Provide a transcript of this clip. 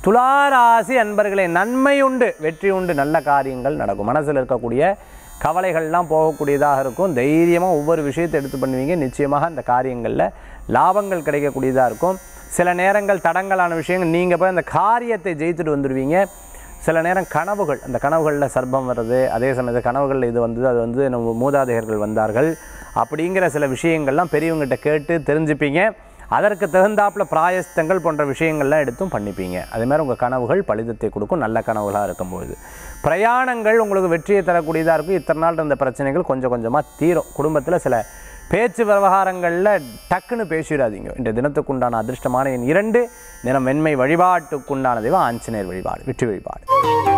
துளாராசி அன்பர்களே நன்மை உண்டு வெற்றி உண்டு நல்ல காரியங்கள் நடக்கும் மனசில் இருக்கக்கூடிய கவலைகள்லாம் போகக்கூடியதாக இருக்கும் தைரியமாக ஒவ்வொரு விஷயத்தை எடுத்து பண்ணுவீங்க நிச்சயமாக அந்த காரியங்களில் லாபங்கள் கிடைக்கக்கூடியதாக இருக்கும் சில நேரங்கள் தடங்கலான விஷயங்கள் நீங்கள் போய் அந்த காரியத்தை ஜெயித்துட்டு வந்துடுவீங்க சில நேரம் கனவுகள் அந்த கனவுகளில் சர்ப்பம் வர்றது அதே சமயத்தில் கனவுகளில் இது வந்தது அது வந்து நம்ம மூதாதையர்கள் வந்தார்கள் அப்படிங்கிற சில விஷயங்கள்லாம் பெரியவங்ககிட்ட கேட்டு தெரிஞ்சுப்பீங்க அதற்கு தகுந்தாப்புல பிராயஸ்தங்கள் போன்ற விஷயங்கள்லாம் எடுத்தும் பண்ணிப்பீங்க அதே மாதிரி உங்கள் கனவுகள் பலிதத்தை கொடுக்கும் நல்ல கனவுகளாக இருக்கும்பொழுது பிரயாணங்கள் உங்களுக்கு வெற்றியை தரக்கூடியதாக இருக்கும் இத்தனை நாள் இருந்த பிரச்சனைகள் கொஞ்சம் கொஞ்சமாக தீரும் குடும்பத்தில் சில பேச்சு விவகாரங்களில் டக்குன்னு பேசிடாதீங்க இந்த தினத்துக்குண்டான அதிர்ஷ்டமான எண் இரண்டு தினம் வெண்மை வழிபாட்டுக்குண்டான தெய்வம் ஆஞ்சநேயர் வழிபாடு வெற்றி வழிபாடு